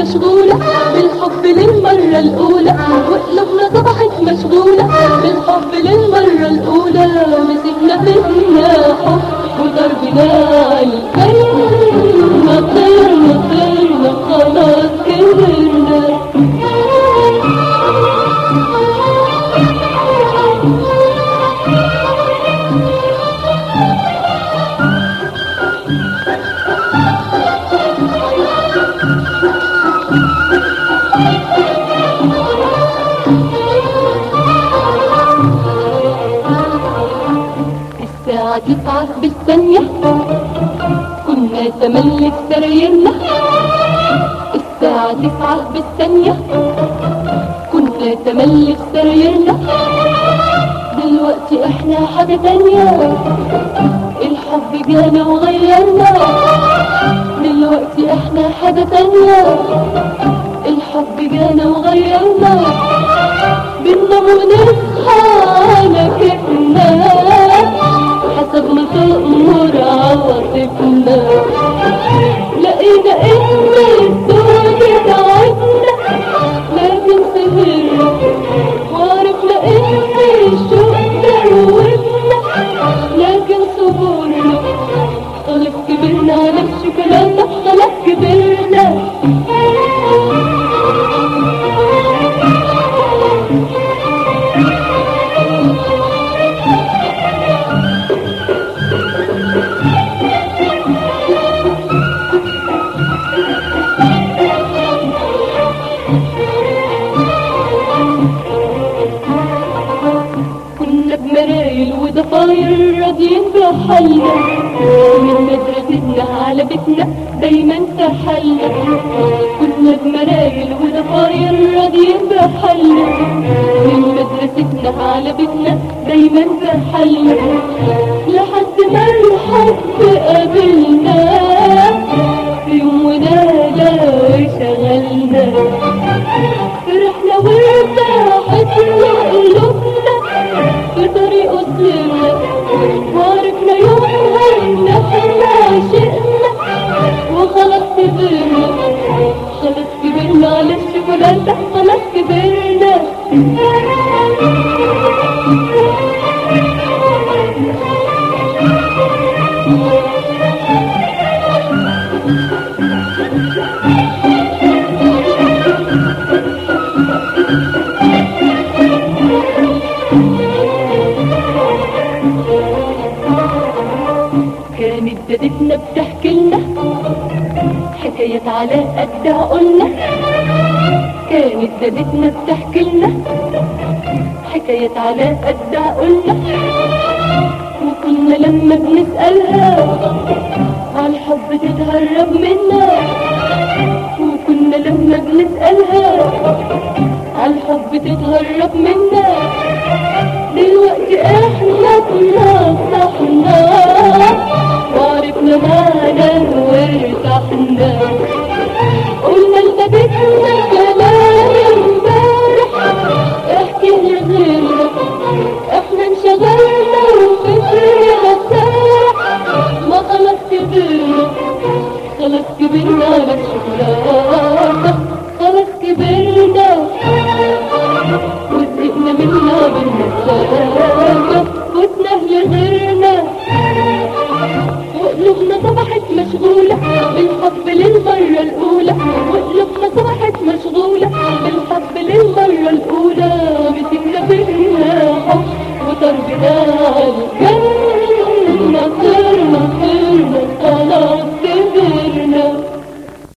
مشغولة بالحب للمرة الأولى وقلوبنا صبحت مشغولة بالحب للمرة الأولى مسكنا فينا حب وضربنا الكلمة طيرنا طيرنا خلاص كبرنا الساعة تسعة بالثانية كنا تملك سرايرنا الساعة تسعة بالثانية كنا تملك سرايرنا دلوقتي احنا حاجة تانية الحب جانا وغيرنا دلوقتي احنا حاجة تانية الحب جانا وغيرنا بننام ونصحى على كيفنا حسب ما تأمر عواطفنا لقينا ان الدنيا تعبنا لكن سهرنا وعرفنا ان الشوق دوبنا لكن صبرنا خلاص كبرنا على الشوكولاتة خلاص كبرنا كنا بمرايل وضفاير راضيين بحالنا من مدرستنا على بيتنا دايما سحلنا كنا بمرايل وضفاير راضيين بحالنا من مدرستنا على بيتنا دايما سحلنا لحد ما الحب قابلنا في يوم ونادى شغلنا فرحنا وارتاحت قلوبنا في طريق وصلنا وعرفنا يومها ان احنا عشقنا وخلاص كبرنا خلاص كبرنا على الشوكولاتة خلاص كبرنا كانت دادتنا بتحكي لنا حكاية على قد عقولنا كانت دادتنا بتحكي لنا حكاية على قد عقولنا وكنا لما بنسألها عالحب تتهرب منا وكنا لما بنسألها عالحب تتهرب منا دلوقتي احنا كنا صحنا وعرفنا معنى وارتحنا قلنا لبابتنا كلام امبارح احكي لغيرنا احنا انشغلنا وفكرنا سارح ما خلاص كبرنا خلاص كبرنا على الشوكولاتة خلاص كبرنا وزهقنا منها بالنسابة فتنا لغيرنا وقلوبنا صبحت مشغولة بالحب للمرة الأولى وقلوبنا صبحت مشغولة بالحب للمرة الأولى مسكنا فيها حب وضربنا الجنة